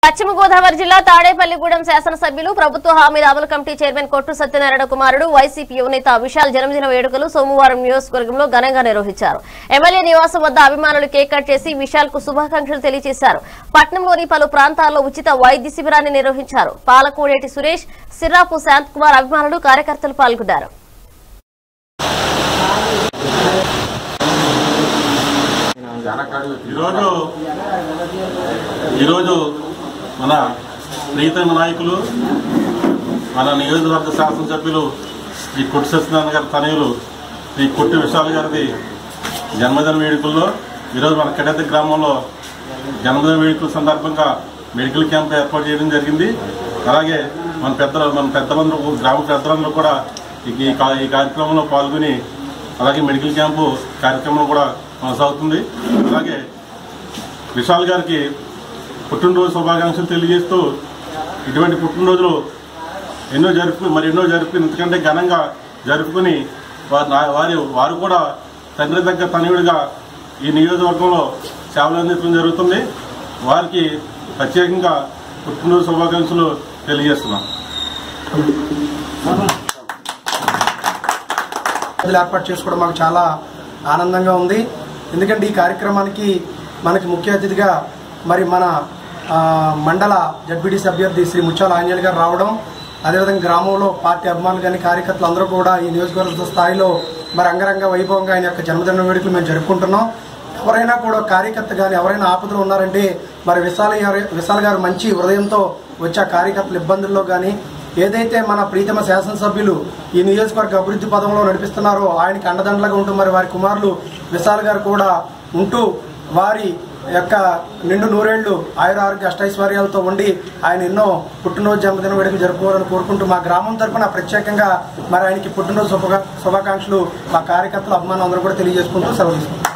పశ్చిమ గోదావరి జిల్లా తాడేపల్లిగూడెం శాసనసభ్యులు ప్రభుత్వ హామీల అమలు కమిటీ చైర్మన్ కొట్టు సత్యనారాయణ కుమారుడు వైసీపీ యువనేత విశాల్ జన్మదిన వేడుకలు సోమవారం నియోజకవర్గంలో ఘనంగా నిర్వహించారు ఎమ్మెల్యే నివాసం వద్ద అభిమానులు కేక్ కట్ చేసి విశాల్ కు శుభాకాంక్షలు తెలియజేశారు పట్నంలోని పలు ప్రాంతాల్లో ఉచిత వైద్య శిబిరాన్ని నిర్వహించారు పాలకోడేటి సురేష్ సిర్రాపు శాంత్ కుమార్ అభిమానులు కార్యకర్తలు పాల్గొన్నారు ఈరోజు ఈరోజు మన ప్రీతమ నాయకులు మన నియోజకవర్గ శాసనసభ్యులు ఈ కొట్టు సత్యనారాయణ గారి తనయులు ఈ కొట్టు విశాల్ గారిది జన్మదిన వేడుకల్లో ఈరోజు మన కెడత గ్రామంలో జన్మదిన వేడుకల సందర్భంగా మెడికల్ క్యాంప్ ఏర్పాటు చేయడం జరిగింది అలాగే మన పెద్దలు మన పెద్దలందరూ గ్రామ పెద్దలందరూ కూడా ఈ- ఈ కా- ఈ కార్యక్రమంలో పాల్గొని అలాగే మెడికల్ క్యాంపు కార్యక్రమం కూడా కొనసాగుతుంది అలాగే విశాల్ గారికి పుట్టినరోజు శుభాకాంక్షలు తెలియజేస్తూ ఇటువంటి పుట్టినరోజులు ఎన్నో జరుపు మరి ఎన్నో జరుపుకుని ఇంతకంటే ఘనంగా జరుపుకుని వారి నా- వారి వారు కూడా తండ్రి దగ్గర తనయుడిగా ఈ నియోజకవర్గంలో సేవలు అందించడం జరుగుతుంది వారికి ప్రత్యేకంగా పుట్టినరోజు శుభాకాంక్షలు తెలియజేస్తున్నాం పద్ధతులు ఏర్పాటు చేసుకోవడం మాకు చాలా ఆనందంగా ఉంది ఎందుకంటే ఈ కార్యక్రమానికి మనకి ముఖ్య అతిథిగా మరి మన ఆ, మండల జడ్పీటీసీ అభ్యర్థి శ్రీ ముత్యాల ఆంజనేయులు గారు రావడం అదేవిధంగా గ్రామంలో పార్టీ అభిమానులు కానీ కార్యకర్తలు అందరూ కూడా ఈ నియోజకవర్గ స్థాయిలో మరి అంగరంగ వైభవంగా ఆయన యొక్క జన్మదిన వేడుకలు మేము జరుపుకుంటున్నాం ఎవరైనా కూడా కార్యకర్త కానీ ఎవరైనా ఆపదలో ఉన్నారంటే మరి విశాల గారు విశాల్ గారు మంచి హృదయంతో వచ్చే ఆ కార్యకర్తల ఇబ్బందుల్లో కానీ ఏదైతే మన ప్రీతమ శాసనసభ్యులు ఈ నియోజకవర్గ అభివృద్ధి పదంలో నడిపిస్తున్నారో ఆయనకి అండదండలుగా ఉంటూ మరి వారి కుమారులు విశాల్ గారు కూడా ఉంటూ వారి యొక్క నిండు నూరేళ్లు ఆయుర ఆరోగ్య అష్టైశ్వర్యాలతో ఉండి ఆయన ఎన్నో పుట్టినరోజు జన్మదిన వేడుకలు జరుపుకోవాలని కోరుకుంటూ మా గ్రామం తరఫున ప్రత్యేకంగా మరి ఆయనకి పుట్టినరోజు శుభా శుభాకాంక్షలు మా కార్యకర్తలు అభిమానులు అందరూ కూడా తెలియజేసుకుంటూ సెలవు తీసుకుంటాం